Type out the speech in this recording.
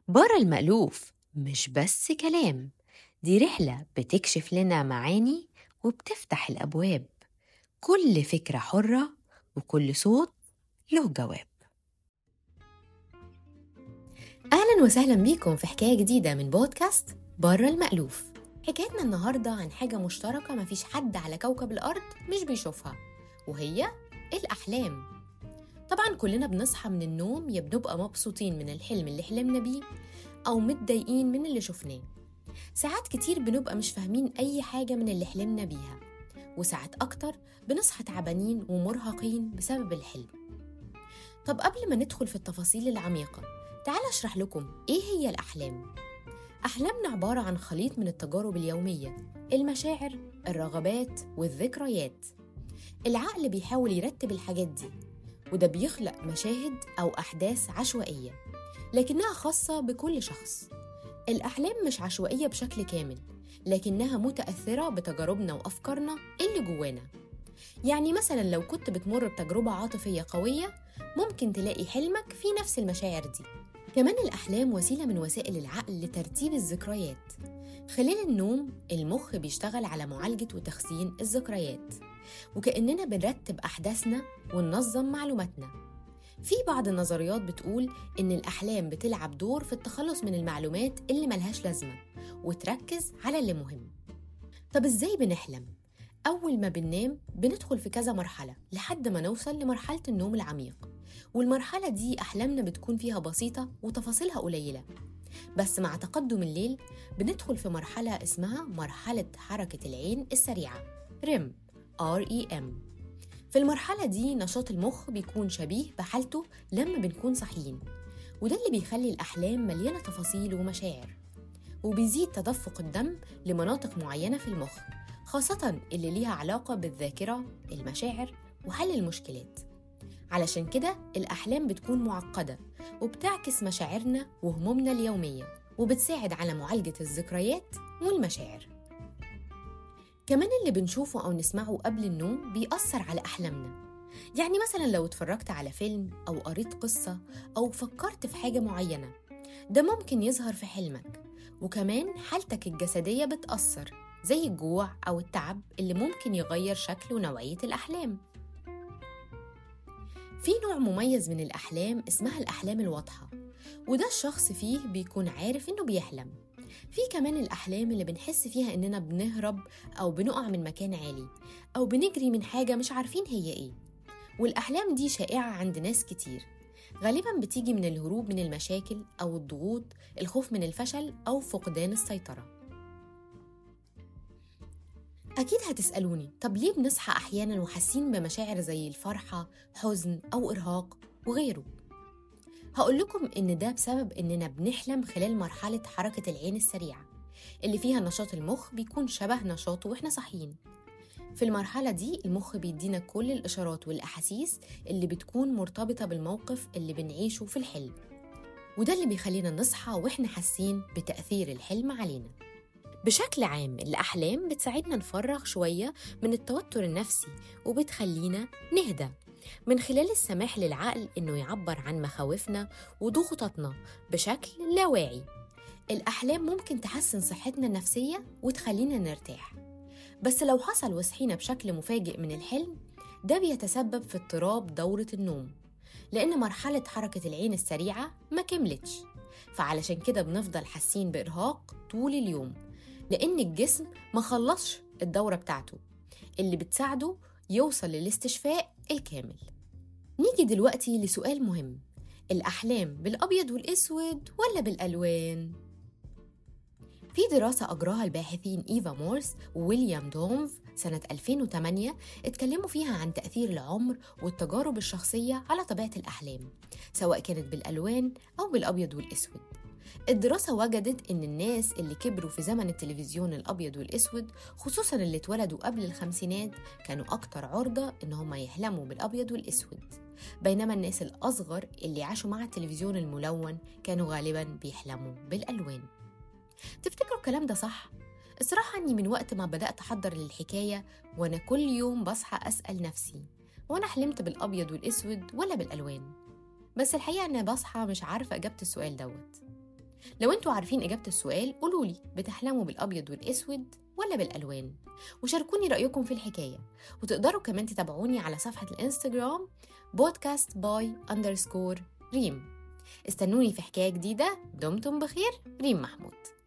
برا المألوف مش بس كلام دي رحلة بتكشف لنا معاني وبتفتح الأبواب كل فكرة حرة وكل صوت له جواب أهلا وسهلا بيكم في حكاية جديدة من بودكاست برا المألوف حكايتنا النهاردة عن حاجة مشتركة مفيش حد على كوكب الأرض مش بيشوفها وهي الأحلام طبعا كلنا بنصحى من النوم يا بنبقى مبسوطين من الحلم اللي حلمنا بيه أو متضايقين من اللي شفناه ساعات كتير بنبقى مش فاهمين أي حاجة من اللي حلمنا بيها وساعات أكتر بنصحى تعبانين ومرهقين بسبب الحلم طب قبل ما ندخل في التفاصيل العميقة تعال أشرح لكم إيه هي الأحلام أحلامنا عبارة عن خليط من التجارب اليومية المشاعر الرغبات والذكريات العقل بيحاول يرتب الحاجات دي وده بيخلق مشاهد أو أحداث عشوائية لكنها خاصة بكل شخص الأحلام مش عشوائية بشكل كامل لكنها متأثرة بتجاربنا وأفكارنا اللي جوانا يعني مثلا لو كنت بتمر بتجربة عاطفية قوية ممكن تلاقي حلمك في نفس المشاعر دي كمان الأحلام وسيلة من وسائل العقل لترتيب الذكريات خلال النوم المخ بيشتغل على معالجة وتخزين الذكريات وكأننا بنرتب أحداثنا وننظم معلوماتنا في بعض النظريات بتقول إن الأحلام بتلعب دور في التخلص من المعلومات اللي ملهاش لازمة وتركز على اللي مهم طب إزاي بنحلم؟ أول ما بننام بندخل في كذا مرحلة لحد ما نوصل لمرحلة النوم العميق والمرحلة دي أحلامنا بتكون فيها بسيطة وتفاصيلها قليلة بس مع تقدم الليل بندخل في مرحلة اسمها مرحلة حركة العين السريعة REM REM في المرحلة دي نشاط المخ بيكون شبيه بحالته لما بنكون صاحيين وده اللي بيخلي الأحلام مليانة تفاصيل ومشاعر وبيزيد تدفق الدم لمناطق معينة في المخ خاصة اللي ليها علاقة بالذاكرة المشاعر وحل المشكلات علشان كده الأحلام بتكون معقدة وبتعكس مشاعرنا وهمومنا اليومية وبتساعد على معالجة الذكريات والمشاعر كمان اللي بنشوفه أو نسمعه قبل النوم بيأثر على أحلامنا يعني مثلا لو اتفرجت على فيلم أو قريت قصة أو فكرت في حاجة معينة ده ممكن يظهر في حلمك وكمان حالتك الجسدية بتأثر زي الجوع أو التعب اللي ممكن يغير شكل ونوعية الأحلام في نوع مميز من الأحلام اسمها الأحلام الواضحة وده الشخص فيه بيكون عارف إنه بيحلم في كمان الأحلام اللي بنحس فيها إننا بنهرب أو بنقع من مكان عالي أو بنجري من حاجة مش عارفين هي إيه والأحلام دي شائعة عند ناس كتير غالبا بتيجي من الهروب من المشاكل أو الضغوط الخوف من الفشل أو فقدان السيطرة أكيد هتسألوني طب ليه بنصحى أحيانا وحاسين بمشاعر زي الفرحة، حزن أو إرهاق وغيره؟ هقول لكم إن ده بسبب إننا بنحلم خلال مرحلة حركة العين السريعة اللي فيها نشاط المخ بيكون شبه نشاطه وإحنا صاحيين في المرحلة دي المخ بيدينا كل الإشارات والأحاسيس اللي بتكون مرتبطة بالموقف اللي بنعيشه في الحلم وده اللي بيخلينا نصحى وإحنا حاسين بتأثير الحلم علينا بشكل عام الأحلام بتساعدنا نفرغ شوية من التوتر النفسي وبتخلينا نهدى من خلال السماح للعقل إنه يعبر عن مخاوفنا وضغوطاتنا بشكل لا واعي الأحلام ممكن تحسن صحتنا النفسية وتخلينا نرتاح بس لو حصل وصحينا بشكل مفاجئ من الحلم ده بيتسبب في اضطراب دورة النوم لأن مرحلة حركة العين السريعة ما كملتش فعلشان كده بنفضل حاسين بإرهاق طول اليوم لأن الجسم ما خلصش الدورة بتاعته اللي بتساعده يوصل للاستشفاء الكامل نيجي دلوقتي لسؤال مهم الأحلام بالأبيض والأسود ولا بالألوان؟ في دراسة أجراها الباحثين إيفا مورس وويليام دومف سنة 2008 اتكلموا فيها عن تأثير العمر والتجارب الشخصية على طبيعة الأحلام سواء كانت بالألوان أو بالأبيض والأسود الدراسة وجدت إن الناس اللي كبروا في زمن التلفزيون الأبيض والأسود خصوصا اللي اتولدوا قبل الخمسينات كانوا أكتر عرضة إن هم يحلموا بالأبيض والأسود بينما الناس الأصغر اللي عاشوا مع التلفزيون الملون كانوا غالبا بيحلموا بالألوان تفتكروا الكلام ده صح؟ الصراحة أني من وقت ما بدأت أحضر للحكاية وأنا كل يوم بصحى أسأل نفسي وأنا حلمت بالأبيض والأسود ولا بالألوان؟ بس الحقيقة أنا بصحى مش عارفة إجابة السؤال دوت لو انتوا عارفين إجابة السؤال قولولي بتحلموا بالأبيض والأسود ولا بالألوان وشاركوني رأيكم في الحكاية وتقدروا كمان تتابعوني على صفحة الإنستجرام بودكاست باي أندرسكور ريم استنوني في حكاية جديدة دمتم بخير ريم محمود